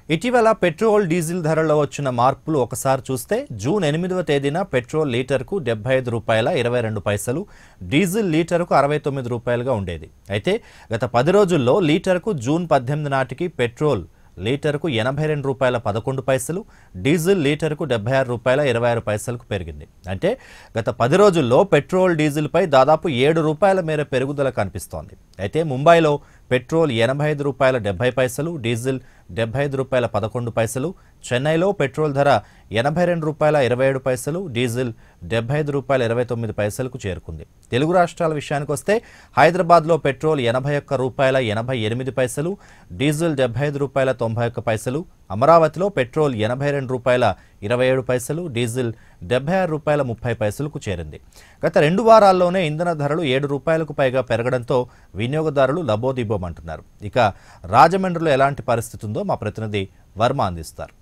ఇటీవల petrol diesel ధరల్లో వచ్చిన మార్పులు ఒకసారి చూస్తే జూన్ ఎనిమిదవ తేదీన పెట్రోల్ లీటర్కు డెబ్బై ఐదు రూపాయల ఇరవై రెండు పైసలు డీజిల్ లీటరుకు అరవై తొమ్మిది రూపాయలుగా ఉండేది అయితే గత పది రోజుల్లో లీటర్కు జూన్ పద్దెనిమిది నాటికి పెట్రోల్ లీటర్కు ఎనభై రెండు రూపాయల పదకొండు పైసలు డీజిల్ లీటర్కు డెబ్బై ఆరు రూపాయల ఇరవై ఆరు పైసలకు పెరిగింది అంటే గత పది రోజుల్లో పెట్రోల్ డీజిల్పై దాదాపు ఏడు రూపాయల మేర పెరుగుదల కనిపిస్తోంది అయితే ముంబైలో పెట్రోల్ ఎనభై ఐదు రూపాయల డెబ్బై పైసలు డీజిల్ డెబ్బై ఐదు రూపాయల పదకొండు పైసలు చెన్నైలో పెట్రోల్ ధర ఎనభై రెండు రూపాయల ఇరవై ఏడు పైసలు డీజిల్ డెబ్బై ఐదు రూపాయల ఇరవై తొమ్మిది పైసలకు చేరుకుంది తెలుగు రాష్ట్రాల విషయానికి వస్తే హైదరాబాద్లో పెట్రోల్ ఎనభై ఒక్క రూపాయల ఎనభై ఎనిమిది పైసలు డీజిల్ డెబ్బై ఐదు రూపాయల తొంభై ఒక్క పైసలు అమరావతిలో పెట్రోల్ ఎనభై రెండు రూపాయల ఇరవై ఏడు పైసలు డీజిల్ డెబ్బై ఆరు రూపాయల ముప్పై పైసలకు చేరింది గత రెండు వారాల్లోనే ఇంధన ధరలు ఏడు రూపాయలకు పైగా పెరగడంతో వినియోగదారులు లబోదిబోమంటున్నారు ఇక రాజమండ్రిలో ఎలాంటి పరిస్థితి ఉందో మా ప్రతినిధి వర్మ అందిస్తారు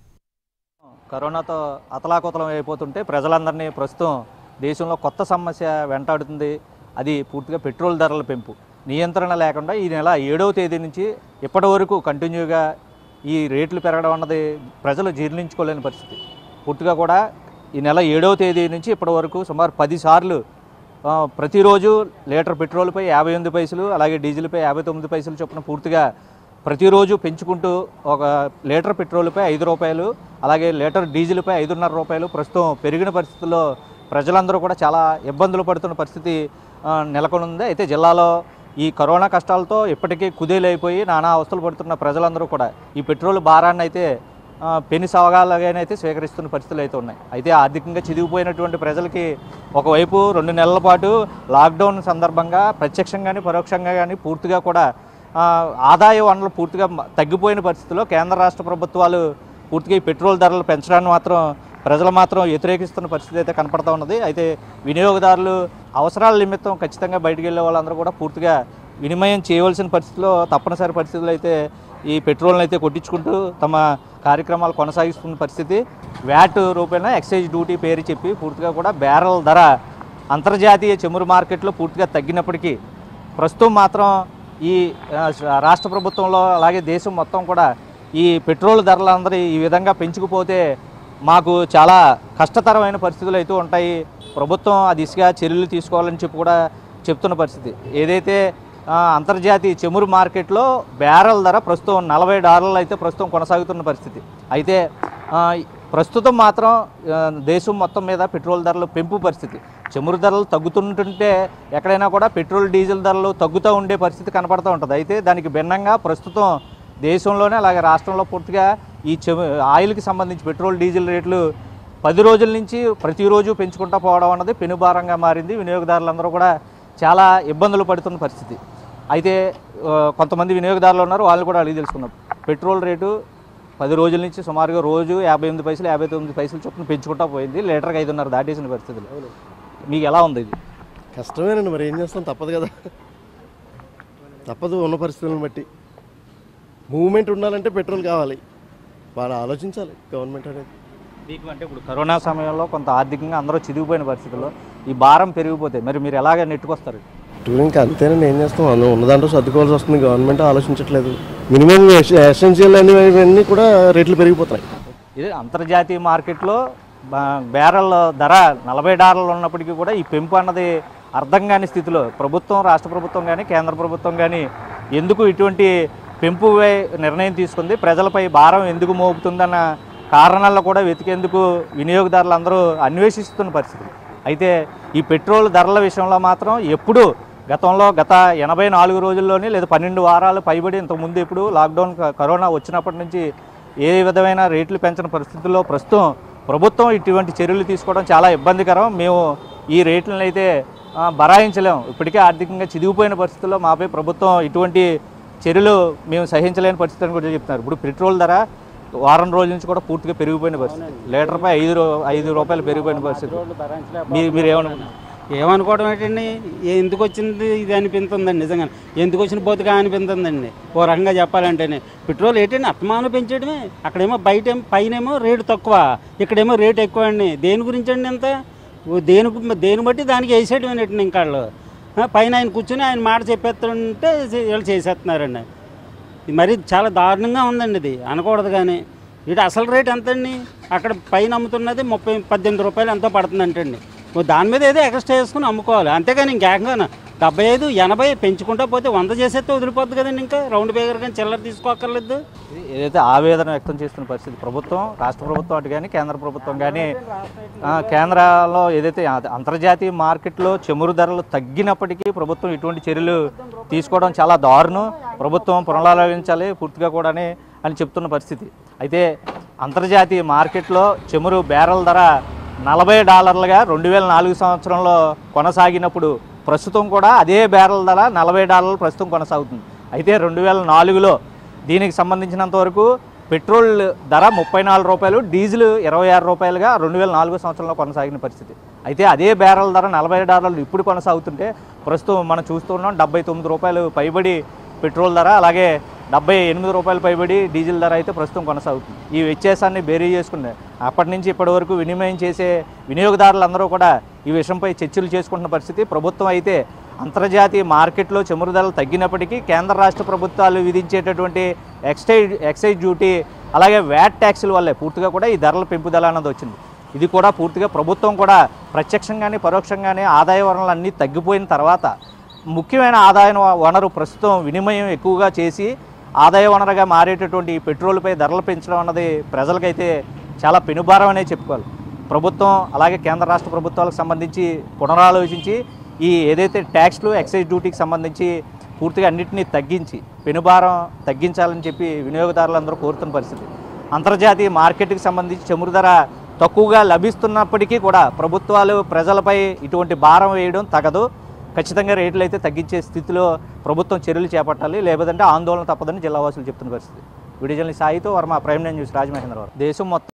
కరోనాతో అతలాకుతలం అయిపోతుంటే ప్రజలందరినీ ప్రస్తుతం దేశంలో కొత్త సమస్య వెంటాడుతుంది అది పూర్తిగా పెట్రోల్ ధరల పెంపు నియంత్రణ లేకుండా ఈ నెల ఏడవ తేదీ నుంచి ఇప్పటి వరకు కంటిన్యూగా ఈ రేట్లు పెరగడం అన్నది ప్రజలు జీర్ణించుకోలేని పరిస్థితి పూర్తిగా కూడా ఈ నెల ఏడవ తేదీ నుంచి ఇప్పటి వరకు సుమారు పది సార్లు ఆ, ప్రతిరోజు లీటర్ పెట్రోల్పై యాభై ఎనిమిది పైసలు అలాగే డీజిల్పై యాభై తొమ్మిది పైసలు చొప్పున పూర్తిగా ప్రతిరోజు పెంచుకుంటూ ఒక లీటర్ పెట్రోల్పై ఐదు రూపాయలు అలాగే లీటర్ డీజిల్పై ఐదున్నర రూపాయలు ప్రస్తుతం పెరిగిన పరిస్థితుల్లో ప్రజలందరూ కూడా చాలా ఇబ్బందులు పడుతున్న పరిస్థితి ఆ, నెలకొని ఉంది అయితే జిల్లాలో ఈ కరోనా కష్టాలతో ఇప్పటికీ కుదేలైపోయి నానా అవస్థలు పడుతున్న ప్రజలందరూ కూడా ఈ పెట్రోల్ భారాన్ని అయితే ఆ, పెను సవగాలుగానైతే స్వీకరిస్తున్న పరిస్థితులు అయితే ఉన్నాయి అయితే ఆర్థికంగా చిదిగిపోయినటువంటి ప్రజలకి ఒకవైపు రెండు నెలల పాటు లాక్డౌన్ సందర్భంగా ప్రత్యక్షంగా కానీ పరోక్షంగా కానీ పూర్తిగా కూడా ఆ, ఆదాయ వనరులు పూర్తిగా మ- తగ్గిపోయిన పరిస్థితుల్లో కేంద్ర రాష్ట్ర ప్రభుత్వాలు పూర్తిగా ఈ పెట్రోల్ ధరలు పెంచడాన్ని మాత్రం ప్రజలు మాత్రం వ్యతిరేకిస్తున్న పరిస్థితి అయితే కనపడతా ఉన్నది అయితే వినియోగదారులు అవసరాల నిమిత్తం ఖచ్చితంగా బయటికి వెళ్ళే వాళ్ళందరూ కూడా పూర్తిగా వినిమయం చేయవలసిన పరిస్థితిలో తప్పనిసరి పరిస్థితులు అయితే ఈ పెట్రోల్ని అయితే కొట్టించుకుంటూ తమ కార్యక్రమాలు కొనసాగిస్తున్న పరిస్థితి వ్యాట్ రూపేణా ఎక్సైజ్ డ్యూటీ పేరు చెప్పి పూర్తిగా కూడా బ్యారల్ ధర అంతర్జాతీయ చమురు మార్కెట్లో పూర్తిగా తగ్గినప్పటికీ ప్రస్తుతం మాత్రం ఈ ఆ, రాష్ట్ర ప్రభుత్వంలో అలాగే దేశం మొత్తం కూడా ఈ పెట్రోల్ ధరలందరూ ఈ విధంగా పెంచుకుపోతే మాకు చాలా కష్టతరమైన పరిస్థితులు అయితే ఉంటాయి ప్రభుత్వం ఆ దిశగా చర్యలు తీసుకోవాలని చెప్పి కూడా చెప్తున్న పరిస్థితి ఏదైతే ఆ, అంతర్జాతీయ చమురు మార్కెట్లో బ్యారల్ ధర ప్రస్తుతం నలభై డాలర్లు అయితే ప్రస్తుతం కొనసాగుతున్న పరిస్థితి అయితే ఆ, ప్రస్తుతం మాత్రం ఆ, దేశం మొత్తం మీద పెట్రోల్ ధరలు పెంపు పరిస్థితి చమురు ధరలు తగ్గుతుంటుంటే ఎక్కడైనా కూడా పెట్రోల్ డీజిల్ ధరలు తగ్గుతూ ఉండే పరిస్థితి కనపడుతూ ఉంటుంది అయితే దానికి భిన్నంగా ప్రస్తుతం దేశంలోనే అలాగే రాష్ట్రంలో పూర్తిగా ఈ చెము ఆయిల్కి సంబంధించి పెట్రోల్ డీజిల్ రేట్లు పది రోజుల నుంచి ప్రతిరోజు పెంచుకుంటూ పోవడం అన్నది పెనుభారంగా మారింది వినియోగదారులందరూ కూడా చాలా ఇబ్బందులు పడుతున్న పరిస్థితి అయితే ఆ, కొంతమంది వినియోగదారులు ఉన్నారు వాళ్ళు కూడా అడిగి తెలుసుకున్నారు పెట్రోల్ రేటు పది రోజుల నుంచి సుమారుగా రోజు యాభై ఎనిమిది పైసలు యాభై తొమ్మిది పైసలు చొప్పున పెంచుకుంటా పోయింది లీటర్కి ఐదున్నర దాటేసిన పరిస్థితులు మీకు ఎలా ఉంది ఇది కష్టమేనండి మరి ఏం చేస్తాం తప్పదు కదా తప్పదు ఉన్న పరిస్థితులను బట్టి మూవ్మెంట్ ఉండాలంటే పెట్రోల్ కావాలి వాళ్ళు ఆలోచించాలి గవర్నమెంట్ అనేది మీకు అంటే ఇప్పుడు కరోనా సమయంలో కొంత ఆర్థికంగా అందరూ చిదిగిపోయిన పరిస్థితుల్లో ఈ భారం పెరిగిపోతే మరి మీరు ఎలాగ నెట్టుకొస్తారు టూరింగ్ అంతేనండి ఏం చేస్తాం అందులో ఉన్న దాంట్లో సర్దుకోవాల్సి వస్తుంది గవర్నమెంట్ ఆలోచించట్లేదు మినిమం ఎసెన్షియల్ అనేవి కూడా రేట్లు పెరిగిపోతున్నాయి ఇది అంతర్జాతీయ మార్కెట్లో బా- బ్యారెల్ ధర నలభై డాలర్లు ఉన్నప్పటికీ కూడా ఈ పెంపు అన్నది అర్థం కాని స్థితిలో ప్రభుత్వం రాష్ట్ర ప్రభుత్వం కానీ కేంద్ర ప్రభుత్వం కానీ ఎందుకు ఇటువంటి పెంపు వే- నిర్ణయం తీసుకుంది ప్రజలపై భారం ఎందుకు మోపుతుందన్న కారణాలను కూడా వెతికేందుకు వినియోగదారులు అందరూ అన్వేషిస్తున్న పరిస్థితి అయితే ఈ పెట్రోల్ ధరల విషయంలో మాత్రం ఎప్పుడు గతంలో గత ఎనభై నాలుగు రోజుల్లోనే లేదా పన్నెండు వారాలు పైబడి ఇంతకుముందు ఇప్పుడు లాక్డౌన్ క- కరోనా వచ్చినప్పటి నుంచి ఏ విధమైన రేట్లు పెంచిన పరిస్థితుల్లో ప్రస్తుతం ప్రభుత్వం ఇటువంటి చర్యలు తీసుకోవడం చాలా ఇబ్బందికరం మేము ఈ రేట్లను అయితే ఆ, బరాయించలేం ఇప్పటికే ఆర్థికంగా చిదిగిపోయిన పరిస్థితుల్లో మాపై ప్రభుత్వం ఇటువంటి చర్యలు మేము సహించలేని పరిస్థితి అని కూడా చెప్తున్నారు ఇప్పుడు పెట్రోల్ ధర వారం రోజుల నుంచి కూడా పూర్తిగా పెరిగిపోయిన పరిస్థితి లీటర్పై ఐదు రూ- ఐదు రూపాయలు పెరిగిపోయిన పరిస్థితి మీరు మీరు ఏమనుకుంటున్నారు ఏమనుకోవడం ఏంటండి ఏ- ఎందుకు వచ్చింది ఇది అనిపిస్తుందండి నిజంగా ఎందుకు వచ్చిన బతుగా అనిపిస్తుందండి ఓ రకంగా చెప్పాలంటేనే పెట్రోల్ ఏంటండి అత్తమానం పెంచేయడమే అక్కడేమో బయట ఏమో పైనేమో రేటు తక్కువ ఇక్కడేమో రేటు ఎక్కువ అండి దేని గురించి అండి ఎంత ఓ దేని గు- దేని బట్టి దానికి వేసేయడం ఇంకా వాళ్ళు ఆ, పైన ఆయన కూర్చొని ఆయన మాట చెప్పేస్తుంటే చే- వీళ్ళు చేసేస్తున్నారండి ఇది మరి చాలా దారుణంగా ఉందండి ఇది అనకూడదు కానీ ఇది అసలు రేట్ ఎంతండి అక్కడ పైన అమ్ముతున్నది ముప్పై పద్దెనిమిది రూపాయలు ఎంతో పడుతుందంటండి ఓ దాని మీద ఏదో ఎక్స్ట్రా చేసుకుని అమ్ముకోవాలి అంతేగాని ఇంకేకంగా డెబ్బై ఐదు ఎనభై పెంచుకుంటా పోతే వంద చేసేస్తే వదిలిపోద్ది కదండి ఇంకా రౌండ్ బేగర్ కానీ చిల్లర తీసుకోక్కర్లేదు ఇది ఏదైతే ఆవేదన వ్యక్తం చేస్తున్న పరిస్థితి ప్రభుత్వం రాష్ట్ర ప్రభుత్వం అటు కానీ కేంద్ర ప్రభుత్వం కానీ ఆ, కేంద్రాల్లో ఏదైతే అ- అంతర్జాతీయ మార్కెట్లో చమురు ధరలు తగ్గినప్పటికీ ప్రభుత్వం ఇటువంటి చర్యలు తీసుకోవడం చాలా దారుణం ప్రభుత్వం పునరాలోచించాలి పూర్తిగా కూడాని అని చెప్తున్న పరిస్థితి అయితే అంతర్జాతీయ మార్కెట్లో చమురు బ్యారెల్ ధర నలభై డాలర్లుగా రెండు వేల నాలుగు సంవత్సరంలో కొనసాగినప్పుడు ప్రస్తుతం కూడా అదే బ్యారెల్ ధర నలభై డాలర్లు ప్రస్తుతం కొనసాగుతుంది అయితే రెండు వేల నాలుగులో దీనికి సంబంధించినంత వరకు పెట్రోల్ ధర ముప్పై నాలుగు రూపాయలు డీజిల్ ఇరవై ఆరు రూపాయలుగా రెండు వేల నాలుగో సంవత్సరంలో కొనసాగిన పరిస్థితి అయితే అదే బ్యారెల్ ధర నలభై డాలర్లు ఇప్పుడు కొనసాగుతుంటే ప్రస్తుతం మనం చూస్తున్నాం డెబ్బై తొమ్మిది రూపాయలు పైబడి పెట్రోల్ ధర అలాగే డెబ్బై ఎనిమిది రూపాయలు పైబడి డీజిల్ ధర అయితే ప్రస్తుతం కొనసాగుతుంది ఈ వ్యత్యాసాన్ని బేరీ చేసుకునే అప్పటి నుంచి ఇప్పటి వరకు వినిమయం చేసే వినియోగదారులందరూ కూడా ఈ విషయంపై చర్చలు చేసుకుంటున్న పరిస్థితి ప్రభుత్వం అయితే అంతర్జాతీయ మార్కెట్లో చమురు ధరలు తగ్గినప్పటికీ కేంద్ర రాష్ట్ర ప్రభుత్వాలు విధించేటటువంటి ఎక్సైజ్ ఎక్సైజ్ డ్యూటీ అలాగే వ్యాట్ ట్యాక్సుల వల్లే పూర్తిగా కూడా ఈ ధరల పెంపుదల అన్నది వచ్చింది ఇది కూడా పూర్తిగా ప్రభుత్వం కూడా ప్రత్యక్షంగానే పరోక్షంగానే ఆదాయ వనరులు అన్నీ తగ్గిపోయిన తర్వాత ముఖ్యమైన ఆదాయ వనరు ప్రస్తుతం వినిమయం ఎక్కువగా చేసి ఆదాయ వనరుగా మారేటటువంటి ఈ పెట్రోల్పై ధరలు పెంచడం అన్నది ప్రజలకైతే చాలా పెనుభారం అనే చెప్పుకోవాలి ప్రభుత్వం అలాగే కేంద్ర రాష్ట్ర ప్రభుత్వాలకు సంబంధించి పునరాలోచించి ఈ ఏదైతే ట్యాక్స్లు ఎక్సైజ్ డ్యూటీకి సంబంధించి పూర్తిగా అన్నింటినీ తగ్గించి పెనుభారం తగ్గించాలని చెప్పి వినియోగదారులందరూ కోరుతున్న పరిస్థితి అంతర్జాతీయ మార్కెట్కి సంబంధించి చమురు ధర తక్కువగా లభిస్తున్నప్పటికీ కూడా ప్రభుత్వాలు ప్రజలపై ఇటువంటి భారం వేయడం తగదు ఖచ్చితంగా రేట్లు అయితే తగ్గించే స్థితిలో ప్రభుత్వం చర్యలు చేపట్టాలి లేదంటే ఆందోళన తప్పదని జిల్లావాసులు చెప్తున్న పరిస్థితి విడిజల్ని సాయితో Varma prime nine news Rajamahendravaram దేశం మొత్తం